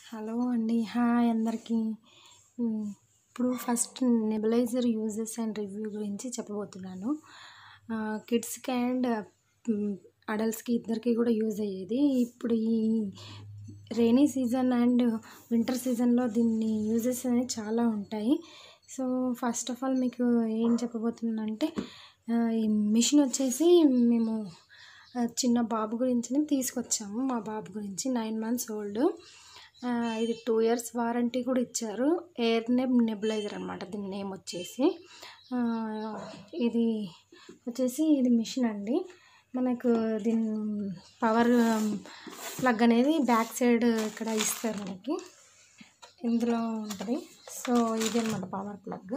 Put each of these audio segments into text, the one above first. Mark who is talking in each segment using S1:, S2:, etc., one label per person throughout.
S1: Hello అండి hi అందరికీ um, ఇప్పుడు first nebuliser uses and review గురించి చెప్పబోతున్నాను కిడ్స్కి అండ్ అడల్ట్స్కి ఇద్దరికి కూడా యూజ్ అయ్యేది ఇప్పుడు ఈ రైనీ సీజన్ అండ్ వింటర్ సీజన్లో దీన్ని యూజెస్ అనేవి చాలా ఉంటాయి సో ఫస్ట్ ఆఫ్ ఆల్ మీకు ఏం చెప్పబోతున్నానంటే ఆ, ఈ మిషన్ వచ్చేసి మేము ఆ, చిన్న బాబు గురించి తీసుకొచ్చాము మా బాబు గురించి నైన్ మంత్స్ ఓల్డ్ ఇది టూ ఇయర్స్ వారంటీ కూడా ఇచ్చారు ఎయిర్ నెబ్ నెబులైజర్ అనమాట దీని నేమ్ వచ్చేసి ఆ, ఇది వచ్చేసి ఇది మిషన్ అండి మనకు దీని పవర్ ప్లగ్ అనేది బ్యాక్ సైడ్ ఇక్కడ ఇస్తారు మనకి ఇందులో ఉంటుంది సో ఇది అనమాట పవర్ ప్లగ్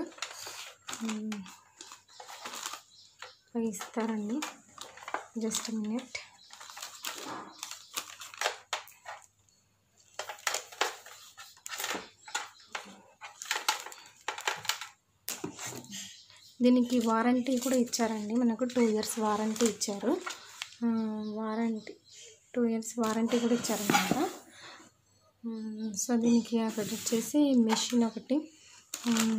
S1: ఇస్తారండి జస్ట్ మినిట్ దీనికి వారంటీ కూడా ఇచ్చారండి మనకు టూ ఇయర్స్ వారంటీ ఇచ్చారు వారంటీ టూ ఇయర్స్ వారంటీ కూడా ఇచ్చారనమాట సో దీనికి అక్కడ వచ్చేసి మెషిన్ ఒకటి ఉమ్,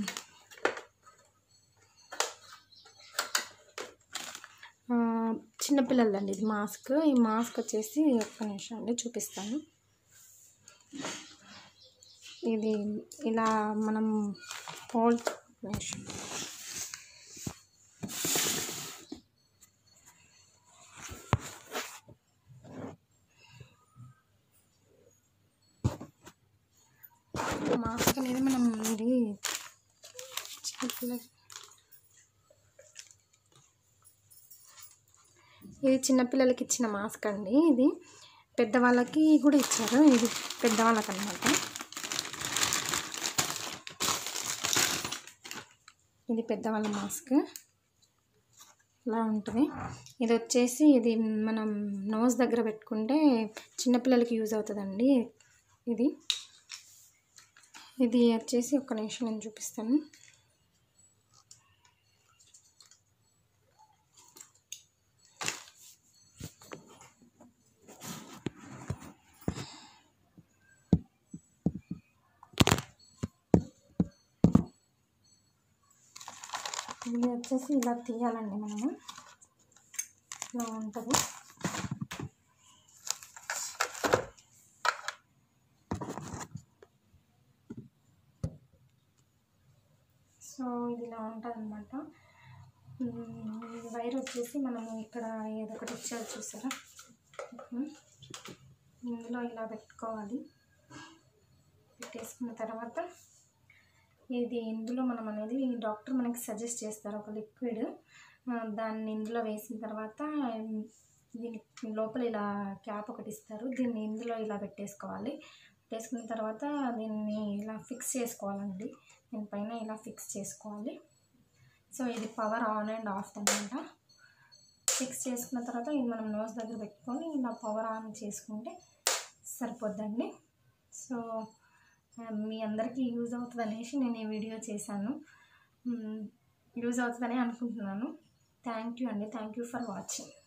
S1: ఆ, చిన్నపిల్లలదండి ఇది మాస్క్ ఈ మాస్క్ వచ్చేసి ఒక్క నిమిషం అండి చూపిస్తాను ఇది ఇలా మనం హోల్డ్ నిమిషం మాస్క్ అనేది మనం ఇది చిన్నపిల్ల ఇది చిన్నపిల్లలకి ఇచ్చిన మాస్క్ అండి ఇది పెద్దవాళ్ళకి కూడా ఇచ్చారు ఇది పెద్దవాళ్ళకి అనమాట ఇది పెద్దవాళ్ళ మాస్క్ ఇలా ఉంటుంది ఇది వచ్చేసి ఇది మనం నోస్ దగ్గర పెట్టుకుంటే చిన్నపిల్లలకి యూజ్ అవుతుందండి ఇది ఇది వచ్చేసి ఒక నిమిషం నేను చూపిస్తాను ఇది వచ్చేసి ఇలా తీయాలండి మనము ఇలా ఉంటుంది సో ఇది ఇలా ఉంటుంది అనమాట వైర్ వచ్చేసి మనము ఇక్కడ ఏదో ఒకటి ఇచ్చారు చూసారా ఉమ్. ఇందులో ఇలా పెట్టుకోవాలి పెట్టేసుకున్న తర్వాత ఇది ఇందులో మనం అనేది డాక్టర్ మనకి సజెస్ట్ చేస్తారు ఒక లిక్విడ్ దాన్ని ఇందులో వేసిన తర్వాత దీని లోపల ఇలా క్యాప్ ఒకటి ఇస్తారు దీన్ని ఇందులో ఇలా పెట్టేసుకోవాలి పెట్టేసుకున్న తర్వాత దీన్ని ఇలా ఫిక్స్ చేసుకోవాలండి దీనిపైన ఇలా ఫిక్స్ చేసుకోవాలి సో ఇది పవర్ ఆన్ అండ్ ఆఫ్ అనమాట ఫిక్స్ చేసుకున్న తర్వాత ఇది మనం నోస్ దగ్గర పెట్టుకొని ఇలా పవర్ ఆన్ చేసుకుంటే సరిపోద్దండి సో ఆ, మీ అందరికీ యూజ్ అవుతుంది అనేసి నేను ఈ వీడియో చేశాను యూజ్ అవుతుందని అనుకుంటున్నాను థ్యాంక్ యూ అండి థ్యాంక్ యూ ఫర్ వాచింగ్